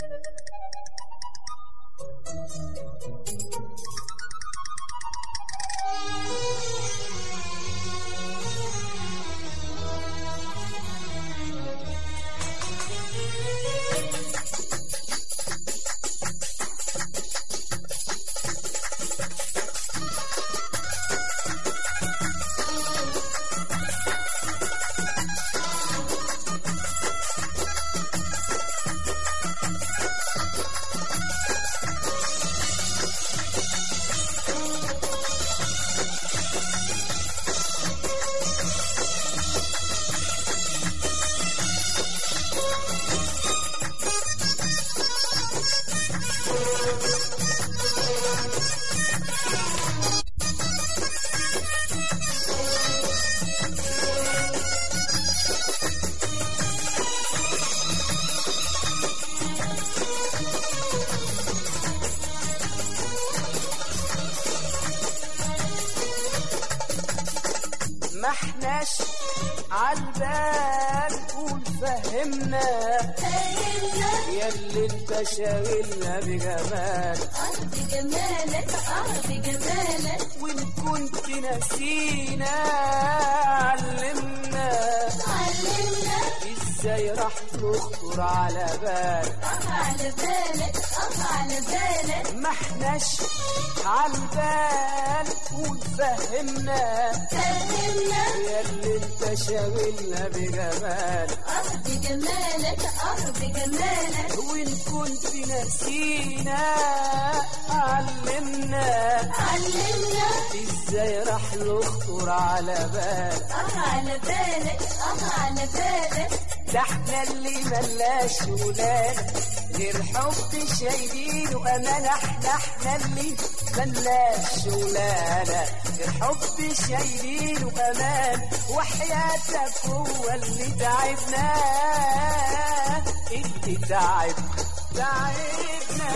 ما احناش عالبال قول فهمنا فهمنا يا اللي انت شاغلنا بجمال اه بجمالك اه بجمالك وان كنت نسينا علمنا علمنا ازاي راح نخطر على بال اه على بالك اه على بالك ما احناش عالبال قول فهمنا فهمنا يا اللي انت شاغلنا بجمال اه بجمالك اه بجمالك وإن كنت نسينا علمنا علمنا ازاي راح نخطر على بال اه على بالك اه على بالك ده احنا اللي ملاش ولاد غير حب شايلين وأمانة احنا احنا اللي ملاش ولادة غير حب شايلين وأمان وحياتك هو اللي تعبنا اللي تعب تعبنا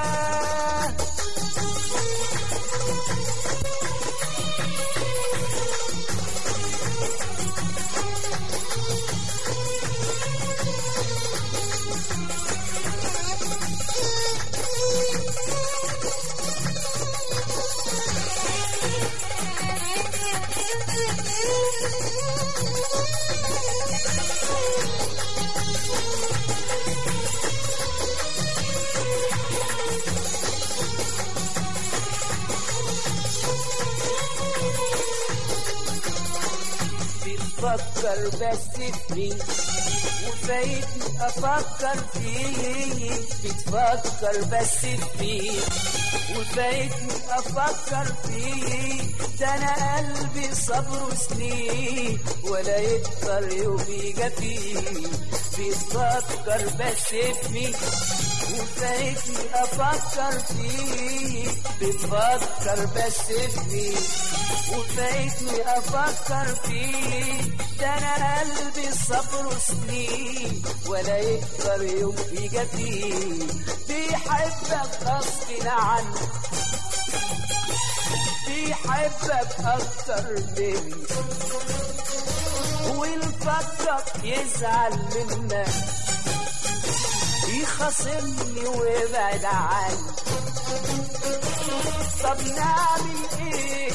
بتفكر بس فيه وفايتني افكر فيه بتفكر بس فيه وفايتني افكر فيه ده انا قلبي صبره سنين ولا يقدر يوفي فيه بتفكر بس فيه وفايتني افكر فيه بتفكر بس فيه وفايتني افكر فيه ده انا قلبي صبره سنين ولا يقدر يوم فيه بيحبك غصب عنك بيحبك اكتر مني والفكرك يزعل منك يخاصمني ويبعد عني طب نعمل ايه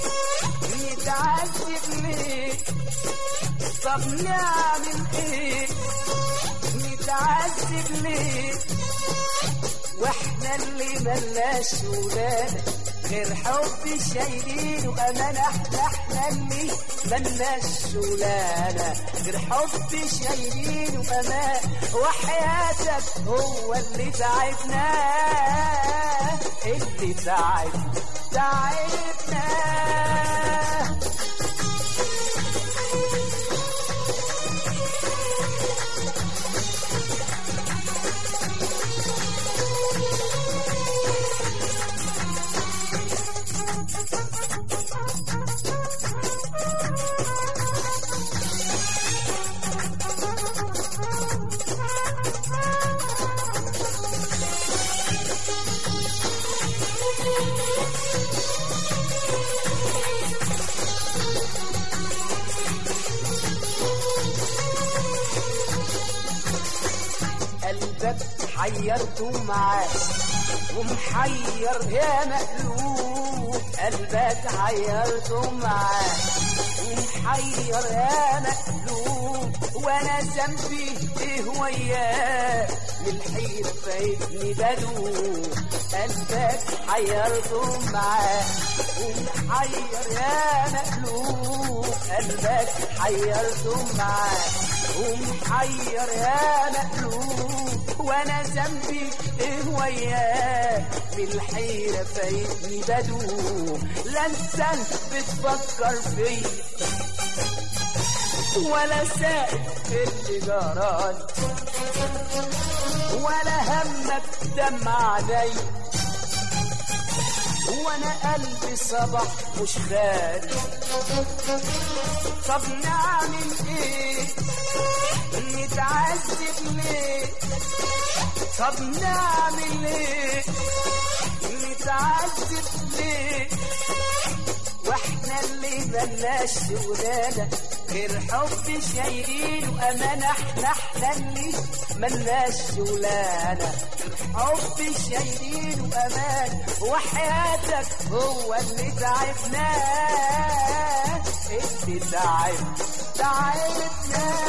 نتعذب ليه طب نعمل ايه نتعذب ليه واحنا اللي ملناش ولادة غير حب شايلين وأمانة احنا احنا اللي ملناش ولادة غير حب شايلين وأمان وحياتك هو اللي تعبنا اللي تعب تعبنا قلبك حيرته معاك ومحير يا مقلوب قلبك حيرته معاك ومحير يا مقلوب وانا ذنبي ايه وياك من الحيرة فايتني بدوب قلبك حيرته معاك ومحير يا مقلوب قلبك حيرته معاك ومحير يا مقلوب وانا ذنبي ايه وياك من الحيرة فايتني بدوب لا انت بتفكر فيا ولا سائل اللي جرالي ولا همك دمع علي وانا قلبي صبح مش خالي طب نعمل ايه نتعذب ليه طب نعمل ايه نتعذب ليه واحنا اللي ملناش شغلانه غير حب شايلين وامانه احنا احنا اللي ملناش شغلانه حب شايلين وامان وحياتك هو اللي تعبناه اللي تعب تعبنا